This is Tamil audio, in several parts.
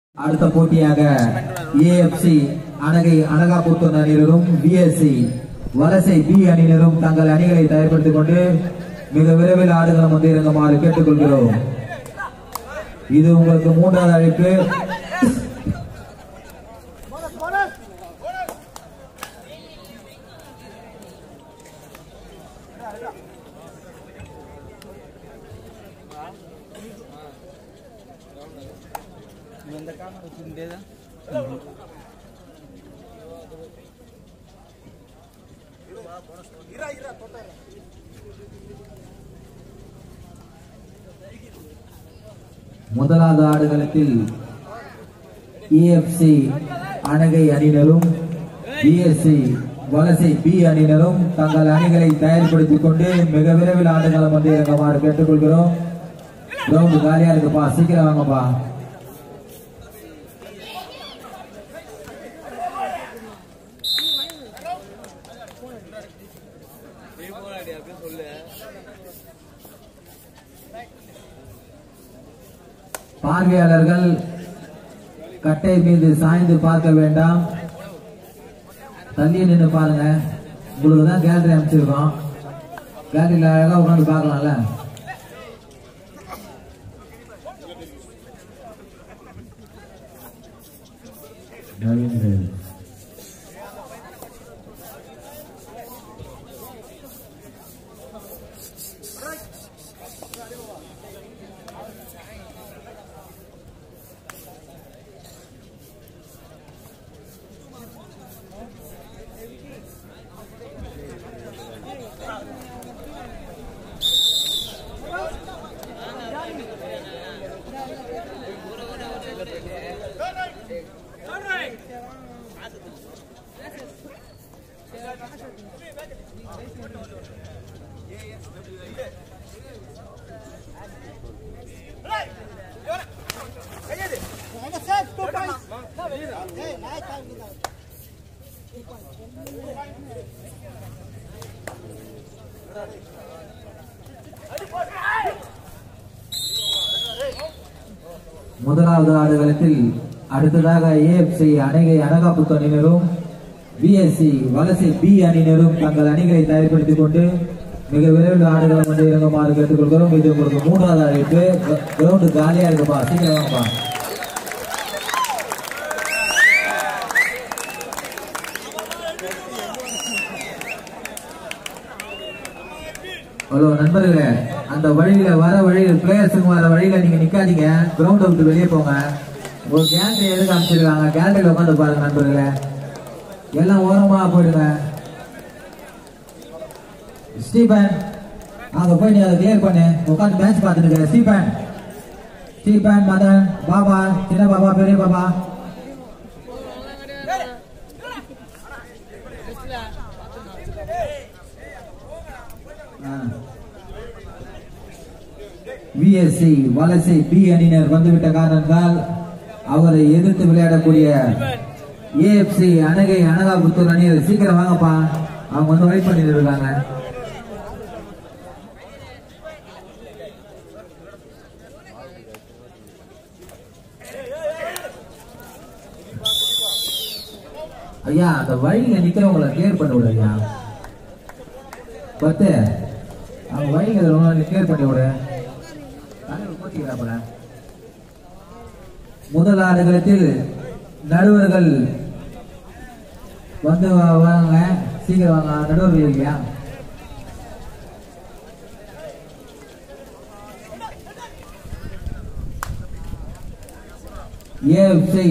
அடுத்த போட்டியாக ஏஎஃப்சி அணகை அனகாபுத்தூர் அணியினரும் பிஎஸ்சி வலசை பி அணியினரும் தங்கள் அணிகளை தயார்படுத்திக் கொண்டு மிக விரைவில் ஆடுகளம் வந்து இறங்குமாறு கேட்டுக்கொள்கிறோம் இது உங்களுக்கு மூன்றாவது அழைப்பு இந்த காரணம் வச்சுக்கிட்டே தான் முதலாவது ஆடுகளத்தில் ஏஎஃப்சி அணகை அணியினரும் பிஎஸ்சி வலசை பி அணியினரும் தங்கள் அணிகளை தயார்படுத்திக் கொண்டு மிக விரைவில் ஆடுகளம் வந்து இறங்குமாறு கேட்டுக்கொள்கிறோம் கிரவுண்ட் காலியா இருக்குப்பா சீக்கிரம் வாங்கப்பா அப்படியே சொல்லு பார்வையாளர்கள் கட்டை மீது சாய்ந்து பார்க்க வேண்டாம் தள்ளி நின்று பாருங்க உங்களுக்கு தான் கேலரி அமைச்சிருக்கோம் கேலரியில் அழகா உட்காந்து பார்க்கலாம்ல நவீன் முதலாவது ஆடுகளத்தில் அடுத்ததாக ஏஎஃப்சி அணகை அனகாபுத்து அணியினரும் பிஎஸ்சி வலசை பி அணியினரும் தங்கள் அணிகளை தயார்படுத்திக் கொண்டு மிக விரைவில் ஆடுகளம் வந்து இறங்குமாறு கேட்டுக்கொள்கிறோம் இது உங்களுக்கு மூன்றாவது அழைப்பு கிரவுண்டு காலியா இருக்குப்பா சீக்கிரம் வாங்கப்பா ஹலோ நண்பர்களே அந்த வழியில வர வழியில் பிளேயர்ஸுக்கு வர வழியில நீங்க நிக்காதீங்க கிரவுண்ட் விட்டு வெளியே போங்க ஒரு கேலரி எதுக்கு அமைச்சிருக்காங்க கேலரியில உட்காந்து பாருங்க நண்பர்களே எல்லாம் ஓரமா போயிடுங்க ஸ்டீபன் அங்க போய் நீ அதை கிளியர் பண்ணு உட்காந்து மேட்ச் பார்த்துட்டு இருக்க ஸ்டீபன் ஸ்டீபன் மதன் பாபா சின்ன பாபா பெரிய பாபா விஎஸ்சி வலசை பி அணியினர் வந்துவிட்ட காரணத்தால் அவரை எதிர்த்து விளையாடக்கூடிய ஏஎஃப்சி அணகை அனகாபுத்தூர் அணியர் சீக்கிரம் வாங்கப்பா அவங்க வந்து வெயிட் பண்ணிட்டு இருக்காங்க ஐயா அந்த வழியில நிக்கிறவங்களை கிளியர் பண்ணி விடு ஐயா பத்து அவங்க வழியில கிளியர் பண்ணி விடு தலைவர் போட்டிக்கிறாப்புல முதல் ஆடுகளத்தில் நடுவர்கள் வந்து வா- வாங்க சீக்கிரம் வாங்க நடுவர் இல்லையா ஏஎஃப்சி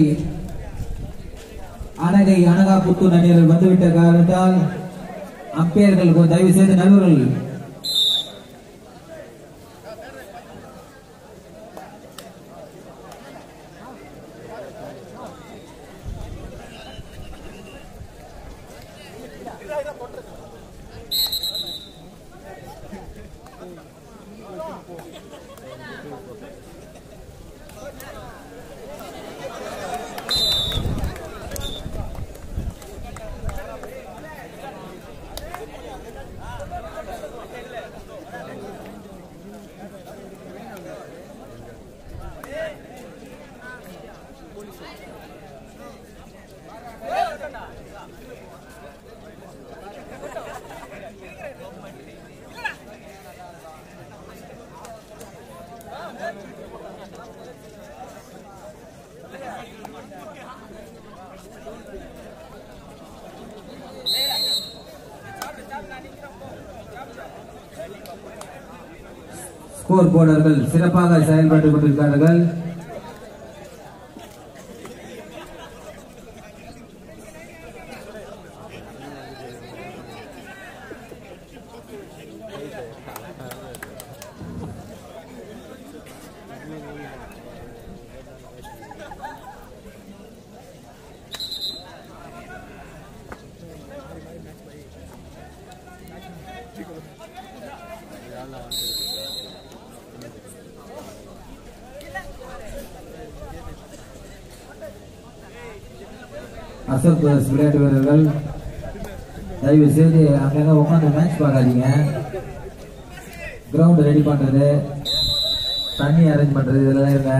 அனகை அனகாபுத்தூர் அணியர்கள் வந்துவிட்ட காரணத்தால் அம்பையர்கள் கொஞ்சம் தயவு செய்து நடுவர்கள் ஸ்கோர் போர்டர்கள் சிறப்பாக செயல்பட்டுக் கொண்டிருக்கிறார்கள் அசோக் பிரதர்ஸ் விளையாட்டு வீரர்கள் தயவு செய்து அங்கங்க உட்காந்து மேட்ச் பார்க்காதீங்க கிரவுண்ட் ரெடி பண்றது தண்ணி அரேஞ்ச் பண்றது இதெல்லாம் இருங்க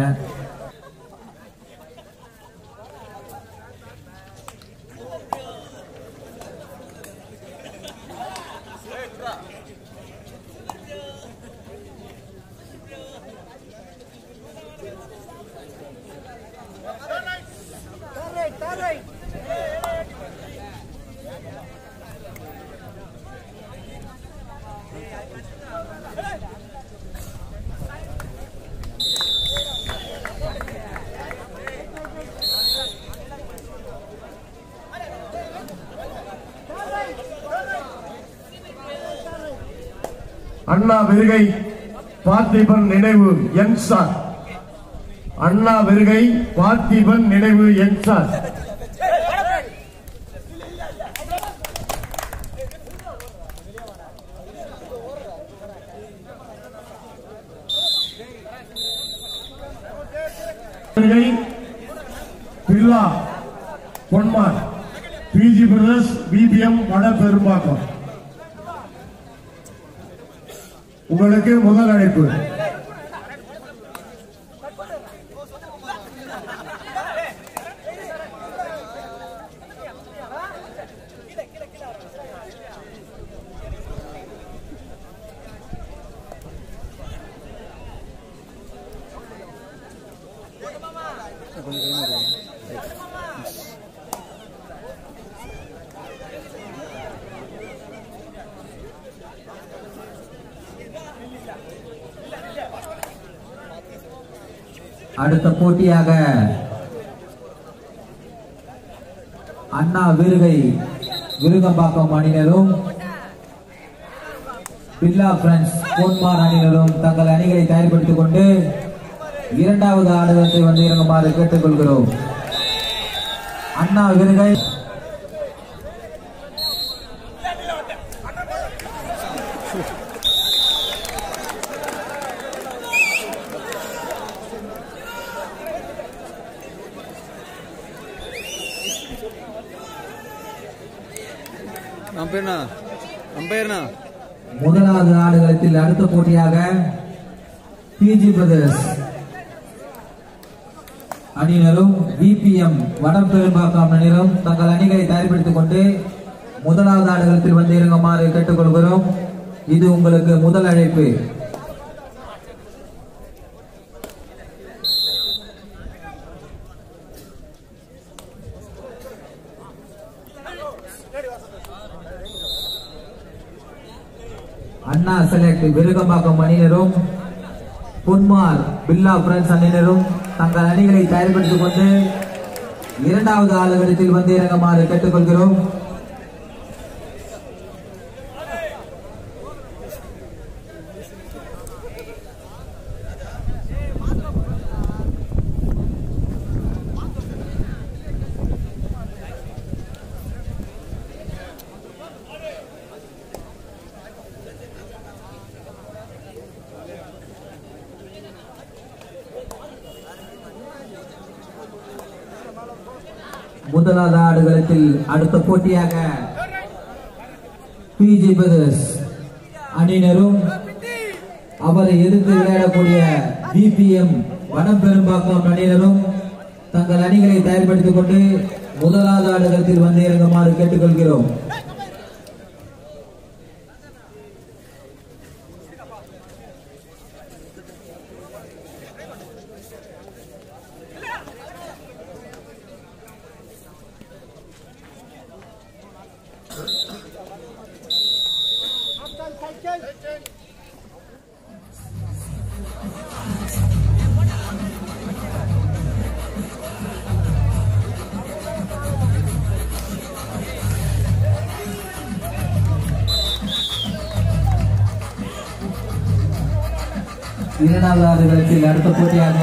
அண்ணா விருகை பார்த்திபன் நினைவு யங்ஸ்டார் அண்ணா விருகை பார்த்திபன் நினைவு young star Virugai Billa Ponmar B G brothers B P M Vada Perumbakkam உங்களுக்கு முதல் அழைப்பு அடுத்த போட்டியாக அண்ணா விருகை விருகம்பாக்கம் அணியினரும் பில்லா பிரெண்ட்ஸ் கோன்மார் அணியினரும் தங்கள் அணிகளை தயார்படுத்திக் கொண்டு இரண்டாவது ஆடுகளத்தை வந்து இறங்குமாறு கேட்டுக்கொள்கிறோம் அண்ணா விருகை அம்பேர்ண்ணா அம்பேர்ண்ணா முதலாவது ஆடுகளத்தில் அடுத்த போட்டியாக பிஜி பிரதர்ஸ் அணியினரும் விபிஎம் வடம் பெரும்பாக்கம் அணியினரும் தங்கள் அணிகளை தயார்படுத்திக் கொண்டு முதலாவது ஆடுகளத்தில் வந்து இறங்குமாறு கேட்டுக்கொள்கிறோம் இது உங்களுக்கு முதல் அழைப்பு அண்ணா செலக்ட் விருகம்பாக்கம் அணியினரும் பொன்மார் பில்லா பிரெண்ட்ஸ் அணியினரும் தங்கள் அணிகளை தயார்படுத்திக் கொண்டு இரண்டாவது ஆளுகளிடத்தில் வந்து இறங்குமாறு கேட்டுக்கொள்கிறோம் முதலாவது ஆடுகளத்தில் அடுத்த போட்டியாக பிஜி பிரதர்ஸ் அணியினரும் அவரை எதிர்த்து விளையாடக்கூடிய பிபிஎம் வனம் பெரும்பாக்கம் அணியினரும் தங்கள் அணிகளை தயார்படுத்திக் கொண்டு முதலாவது ஆடுகளத்தில் வந்து இறங்குமாறு கேட்டுக்கொள்கிறோம் இரண்டாவது ஆடுகளத்தில் அடுத்த போட்டியாக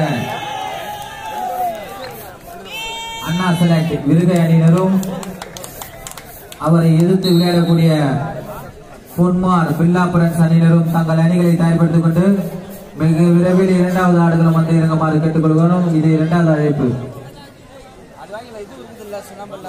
அண்ணா செலக்ட் விருகை அணியினரும் அவரை எதிர்த்து விளையாடக்கூடிய பொன்மார் பில்லாபுரன்ஸ் அணியினரும் தங்கள் அணிகளை தயார்படுத்திக் கொண்டு மிக விரைவில் இரண்டாவது ஆடுகளம் வந்து இறங்குமாறு கேட்டுக்கொள்கிறோம் இது இரண்டாவது அழைப்பு அது வாங்கல இது இருக்குதுல்ல சுண்ணாம்பல்ல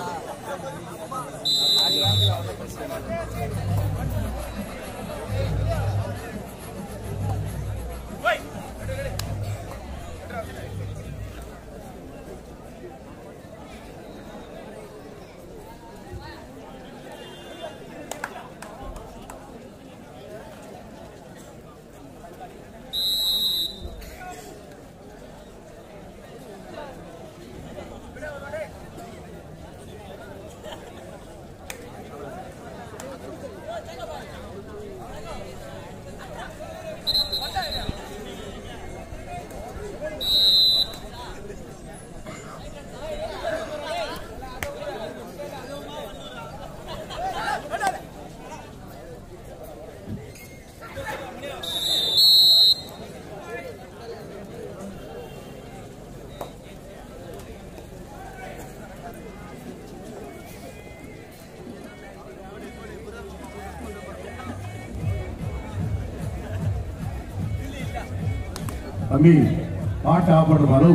தம்பி பாட்டு ஆஃப் பண்ண பாரு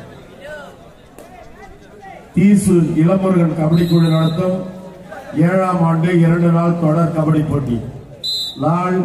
தீசு இளமுருகன் கபடி குழு நடத்தும் ஏழாம் ஆண்டு இரண்டு நாள் தொடர் கபடி போட்டி நாள்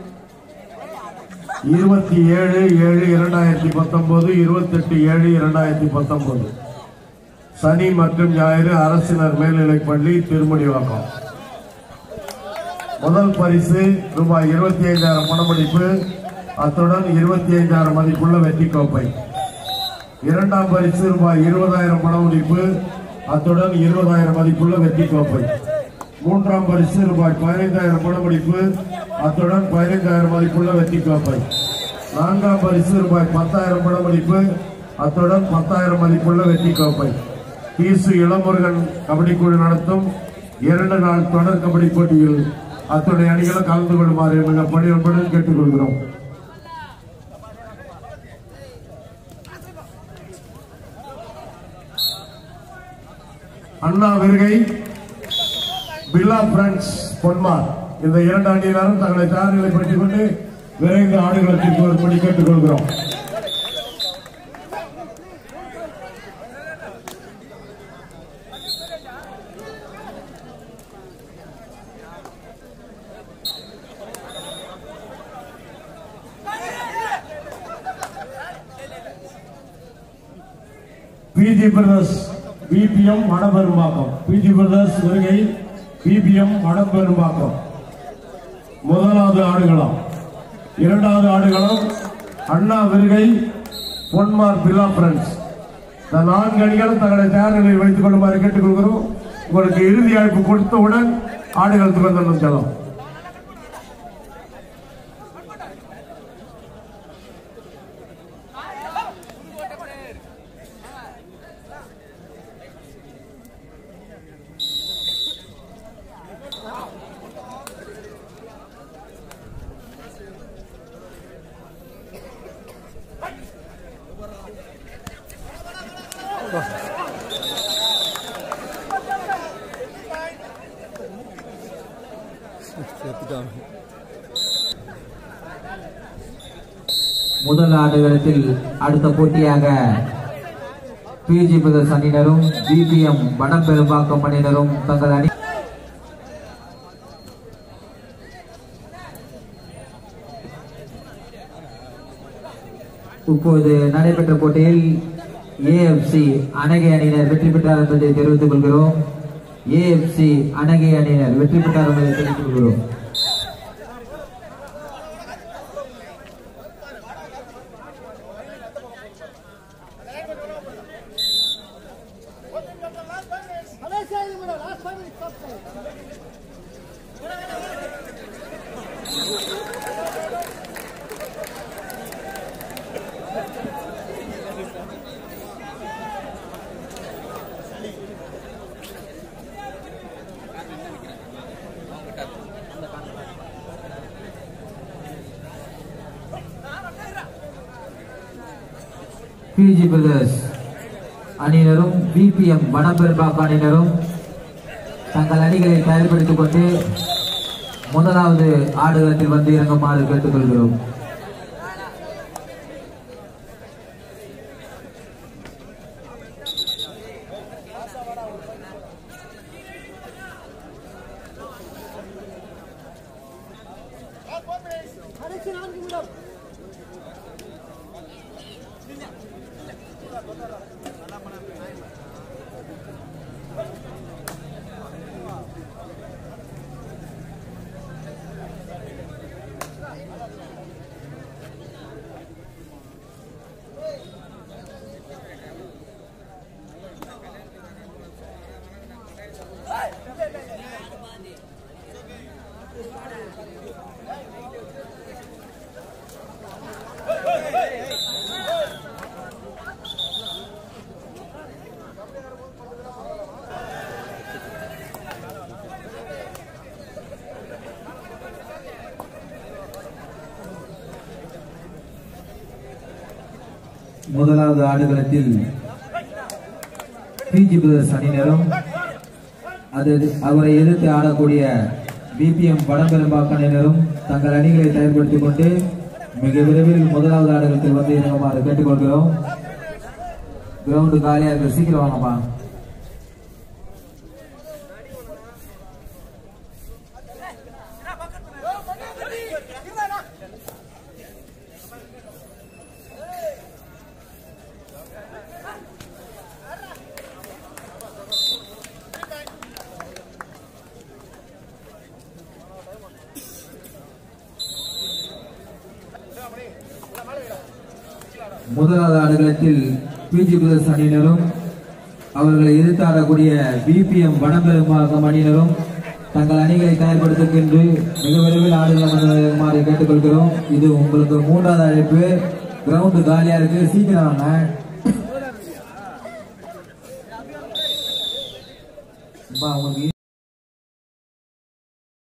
இருபத்தி ஏழு ஏழு இரண்டாயிரத்தி பத்தொன்பது இருபத்தெட்டு ஏழு இரண்டாயிரத்தி பத்தொன்பது சனி மற்றும் ஞாயிறு அரசினர் மேல்நிலைப் பள்ளி திருமுடிவாக்கம் முதல் பரிசு ரூபாய் இருபத்தி ஐந்தாயிரம் பணமதிப்பு அத்துடன் இருபத்தி ஐந்தாயிரம் மதிப்புள்ள வெற்றி கோப்பை இரண்டாம் பரிசு ரூபாய் இருபதாயிரம் பணமதிப்பு அத்துடன் இருபதாயிரம் மதிப்புள்ள வெற்றி கோப்பை மூன்றாம் பரிசு ரூபாய் பதினைந்தாயிரம் பணமதிப்பு அத்துடன் பதினைந்தாயிரம் மதிப்புள்ள வெற்றி கோப்பை நான்காம் பரிசு ரூபாய் பத்தாயிரம் பணமதிப்பு அத்துடன் பத்தாயிரம் மதிப்புள்ள வெற்றி கோப்பை தீசு இளமுருகன் கபடி குழு நடத்தும் இரண்டு நாள் தொடர் கபடி போட்டியில் அத்துடைய அணிகளும் கலந்து கொள்ளுமாறு மிக பணியுடன் கேட்டுக்கொள்கிறோம் அண்ணா விருகை பில்லா பிரான்ஸ் பொன்மார் இந்த இரண்டு அணியினரும் தங்களை தயார்நிலைப்படுத்திக் கொண்டு விரைந்து ஆடுகளத்திற்கு வரும்படி கேட்டுக்கொள்கிறோம் B G brothers B P M Vadaperumbakkam B G brothers வருகை பிபிஎம் வடபெரும்பாக்கம் முதலாவது ஆடுகளம் இரண்டாவது ஆடுகளம் அண்ணா விருகை பொன்மார் பில்லா பிரான்ஸ் இந்த நான்கு அணிகளும் தங்களை தயார் நிலையில் வைத்துக் கொள்ளுமாறு கேட்டுக்கொள்கிறோம் உங்களுக்கு இறுதி அழைப்பு கொடுத்தவுடன் ஆடுகளத்துக்கு வந்து செல்லும் செத்துட்டான் முதல் ஆடுகளத்தில் அடுத்த போட்டியாக பிஜி பிரதர்ஸ் அணியினரும் பிபிஎம் வடபெரும்பாக்கம் அணியினரும் தங்கள் அணி இப்போது நடைபெற்ற போட்டியில் ஏஎஃப்சி அணகை அணியினர் வெற்றி பெற்றார் என்பதை தெரிவித்துக் கொள்கிறோம் ஏஎஃப்சி அணகை அணியினர் வெற்றி பெற்றார் என்பதை தெரிவித்துக் கொள்கிறோம் பிஜி பிரதர்ஸ் அணியினரும் பிபிஎம் வனப்பெரும்பாக்கு அணியினரும் தங்கள் அணிகளை தயார்படுத்திக் கொண்டு முதலாவது ஆடுகளத்தில் வந்து இறங்குமாறு கேட்டுக்கொள்கிறோம் முதலாவது ஆடுகளத்தில் பிஜி பிரதர்ஸ் அணியினரும் அது அவரை எதிர்த்து ஆடக்கூடிய பிபிஎம் வடபெரும்பாக்கு அணியினரும் தங்கள் அணிகளை தயார்படுத்திக் கொண்டு மிக விரைவில் முதலாவது ஆடுகளத்தில் வந்து இறங்குமாறு கேட்டுக்கொள்கிறோம் கிரவுண்டு காலியா இருக்கு சீக்கிரம் வாங்கப்பா முதலாவது ஆடுகளத்தில் பிஜி பிரதர்ஸ் அணியினரும் அவர்களை எதிர்த்து ஆடக்கூடிய பிபிஎம் வனப்பெரும்பாக்கம் அணியினரும் தங்கள் அணிகளை தயார்படுத்துகின்ற மிக விரைவில் ஆடுகளமாறு கேட்டுக்கொள்கிறோம் இது உங்களுக்கு மூன்றாவது அழைப்பு கிரவுண்டு காலியா இருக்கு சீக்கிரம் வாங்க அப்பா, உங்களுக்கு